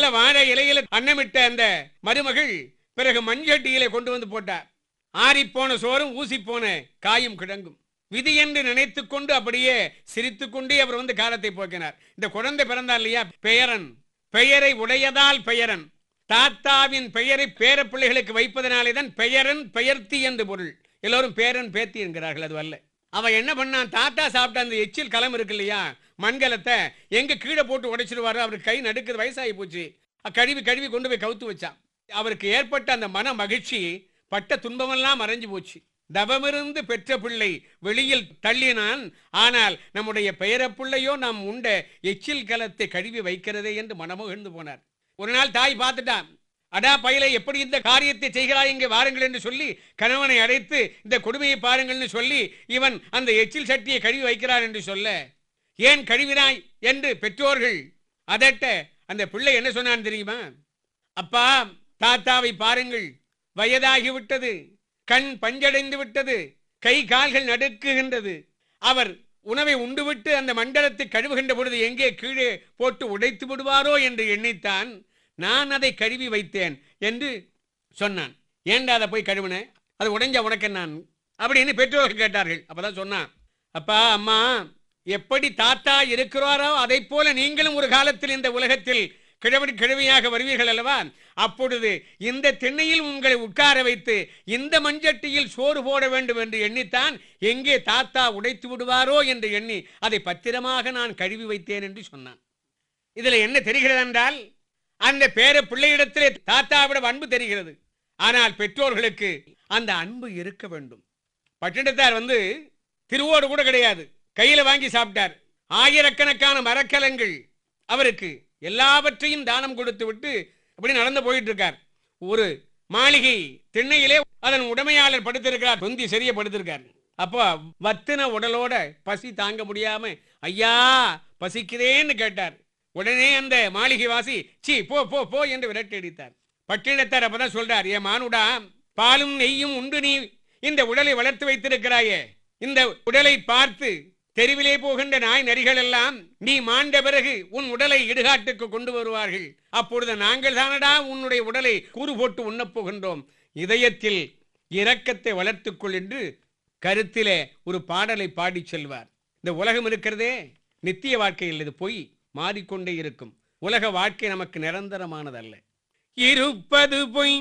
நல்ல வாழை இலையில அன்னமிட்ட அந்த மருமகள் பிறகு மண்சட்டியிலே கொண்டு வந்து போட்டார் ஆறிப்போன சோறும் ஊசி போன காயும் கிடங்கும் விதி என்று நினைத்துக் கொண்டு அப்படியே சிரித்துக் கொண்டே அவர் வந்து காலத்தை போக்கினார் இந்த குழந்தை பிறந்தார் இல்லையா பெயரன் பெயரை உடையதால் பெயரன் தாத்தாவின் பெயரை பேர பிள்ளைகளுக்கு வைப்பதனாலே தான் பெயரன் பெயர்த்தி என்று பொருள் எல்லோரும் பேரன் பேத்தி என்கிறார்கள் அது அல்ல அவன் என்ன பண்ணான் தாத்தா சாப்பிட்ட அந்த எச்சில் கலம் இருக்கு இல்லையா மண்கலத்தை எங்க கீழே போட்டு உடைச்சிடுவாரோ அவருக்கு கை நடுக்குது வயசாகி போச்சு அஹ் கழுவி கழுவி கொண்டு போய் கவுத்து வச்சான் அவருக்கு ஏற்பட்ட அந்த மன மகிழ்ச்சி பட்ட துன்பமெல்லாம் மறைஞ்சு போச்சு தவமிருந்து பெற்ற பிள்ளை வெளியில் தள்ளினான் ஆனால் நம்முடைய பெயரப்பிள்ளையோ நாம் உண்ட எச்சில் கலத்தை கழுவி வைக்கிறதே என்று மனமகிழ்ந்து போனார் ஒரு நாள் தாய் பார்த்துட்டான் அடா பயிலை எப்படி இந்த காரியத்தை செய்கிறாய் இங்கே வாருங்கள் என்று சொல்லி கணவனை அழைத்து இந்த கொடுமையை பாருங்கள்னு சொல்லி இவன் அந்த எச்சில் சட்டியை கழுவி வைக்கிறான் என்று சொல்ல ஏன் கழுவினாய் என்று பெற்றோர்கள் அதட்ட அந்த பிள்ளை என்ன சொன்னான் தெரியுமா அப்பா தாத்தாவை பாருங்கள் வயதாகி விட்டது கண் பஞ்சடைந்து விட்டது கை கால்கள் நடுக்குகின்றது அவர் உணவை உண்டுவிட்டு அந்த மண்டலத்தை கழுவுகின்ற பொழுது எங்கே கீழே போட்டு உடைத்து விடுவாரோ என்று எண்ணித்தான் நான் அதை கழுவி வைத்தேன் என்று சொன்னான் ஏன்டா அதை போய் கழுவுன அது உடைஞ்ச உனக்கு நான் அப்படின்னு பெற்றோர்கள் கேட்டார்கள் அப்பதான் சொன்னான் அப்பா அம்மா எப்படி தாத்தா இருக்கிறாரோ அதை போல நீங்களும் ஒரு காலத்தில் இந்த உலகத்தில் கிழவன் கிழவியாக வருவீர்கள் அல்லவா அப்பொழுது இந்த திண்ணையில் உங்களை உட்கார வைத்து இந்த மஞ்சட்டியில் சோறு போட வேண்டும் என்று எண்ணித்தான் எங்கே தாத்தா உடைத்து விடுவாரோ என்று எண்ணி அதை பத்திரமாக நான் கழுவி வைத்தேன் என்று சொன்னான் இதுல என்ன தெரிகிறது என்றால் அந்த பேர பிள்ளையிடத்திலே தாத்தாவிட அன்பு தெரிகிறது ஆனால் பெற்றோர்களுக்கு அந்த அன்பு இருக்க வேண்டும் பட்டினத்தார் வந்து திருவோடு கூட கிடையாது கையில வாங்கி சாப்பிட்டார் ஆயிரக்கணக்கான மரக்கலங்கள் அவருக்கு எல்லாவற்றையும் தானம் கொடுத்து விட்டு அப்படி நடந்து போயிட்டு இருக்கார் ஒரு மாளிகை திண்ணையிலே அதன் உடைமையாளர் படுத்திருக்கிறார் தொந்தி சரிய படுத்திருக்கார் அப்போ வத்தின உடலோட பசி தாங்க முடியாம ஐயா பசிக்கிறேன்னு கேட்டார் உடனே அந்த மாளிகை வாசி சீ போ போ போ என்று விரட்டி அடித்தார் பட்டினத்தார் அப்பதான் சொல்றார் ஏ மானுடா பாலும் நெய்யும் உண்டு நீ இந்த உடலை வளர்த்து வைத்திருக்கிறாயே இந்த உடலை பார்த்து தெருவிலே போகின்ற நாய் நரிகள் எல்லாம் நீ மாண்ட பிறகு உன் உடலை இடுகாட்டுக்கு கொண்டு வருவார்கள் அப்பொழுது நாங்கள் தானடா உன்னுடைய உடலை கூறு போட்டு உண்ணப் போகின்றோம் இதயத்தில் இரக்கத்தை வளர்த்துக்கொள் என்று கருத்திலே ஒரு பாடலை பாடிச் செல்வார் இந்த உலகம் இருக்கிறதே நித்திய வாழ்க்கையில் இது பொய் மாறிக்கொண்டே இருக்கும் உலக வாழ்க்கை நமக்கு நிரந்தரமானதல்ல இருப்பது பொய்